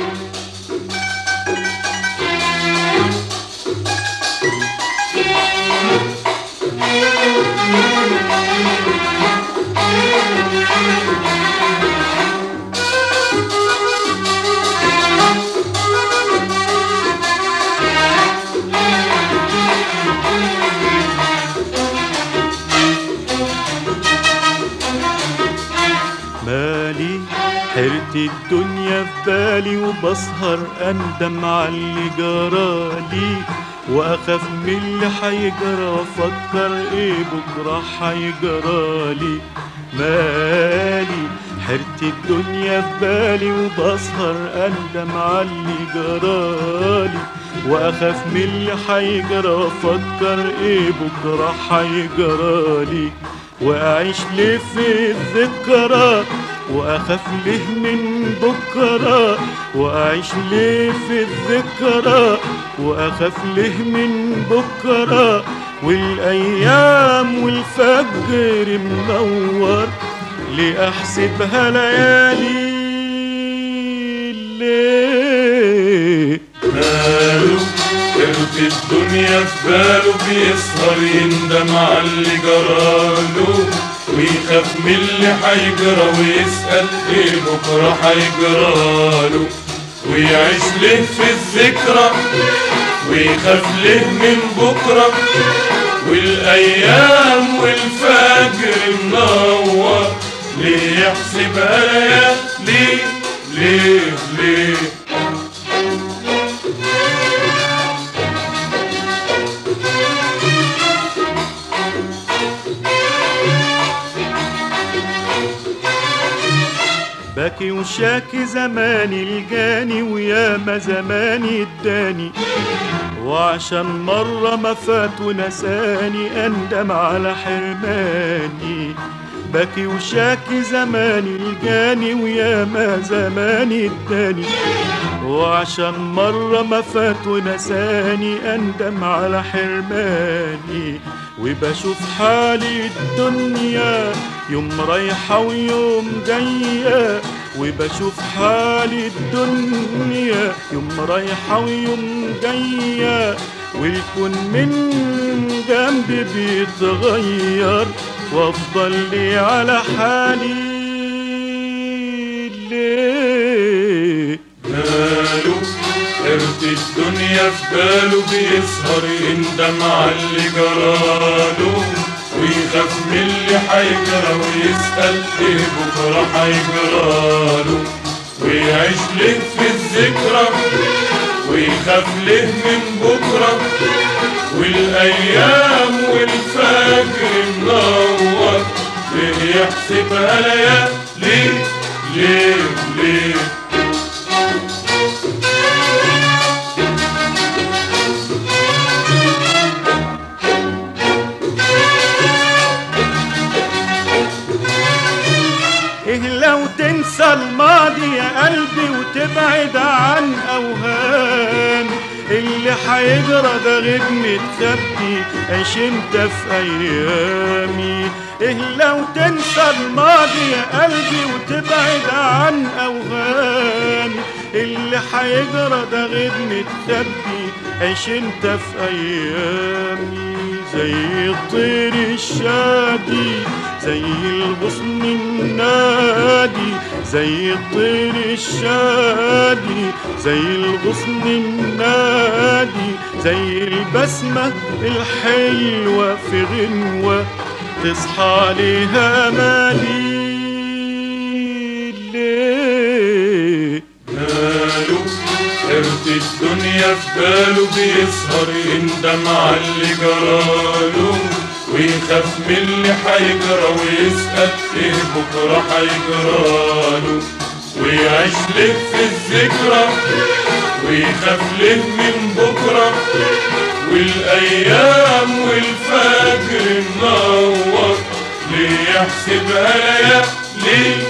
مالي حيرة الدنيا في بالي وبسهر أندم على اللي جرالي وأخاف من اللي حيجرى وأفكر إيه بكرة حيجرالي مالي حيرة الدنيا في بالي وبسهر أندم على اللي جرالي وأخاف من اللي حيجرى وأفكر إيه بكرة حيجرالي وأعيش ليه في الذكرى وأخاف ليه من بكرة وأعيش ليه في الذكرى وأخاف ليه من بكرة والأيام والفجر منور لأحسبها ليالي ليه ماله قرد الدنيا في باله بيسهر يندم على اللي جراله ويخاف من اللي حيجرى ويسأل ايه بكرة حيجراله ويعيش ليه في الذكرى ويخاف ليه من بكرة والأيام والفجر منور ليه يحسبها ليالي ليه ليه باكي وشاكي زماني الجاني وياما زماني اداني وعشان مرة ما فات ونساني أندم على حرماني باكي وشاكي زماني الجاني وياما زماني اداني وعشان مرة ما فات ونساني أندم على حرماني وبشوف حالي الدنيا يوم رايحة ويوم جاية وبشوف حالي الدنيا يوم رايحة ويوم جاية والكون من جنبي بيتغير وافضل لي على حالي ليه ماله قرد الدنيا في باله بيسهر يندم على اللي جراله ويخاف من اللي حيجرى ويسأل ايه بكرة حيجراله ويعيش ليه في الذكرى ويخاف ليه من بكرة والأيام والفجر منور ليه يحسبها ليالي ليه ليه ايه لو تنسى الماضي يا قلبي وتبعد عن اوهام اللي حيجرى ده غيب متخبي عيش انت في ايامي ايه لو تنسى الماضي يا قلبي وتبعد عن اوهامي اللي حيجرى ده غيب متخبي عيش انت في ايامي زي الطير الشادي زي الغصن النادي زي الطير الشادي زي الغصن النادي زي البسمة الحلوة في غنوة تصحى عليها مالي ليه ماله قرد الدنيا في باله بيسهر يندم على اللي جراله ويخاف من اللي حيجرى ويسأل ايه بكرة حيجراله ويعيش ليه في الذكرى ويخاف ليه من بكرة والأيام والفجر منور ليه يحسبها ليالي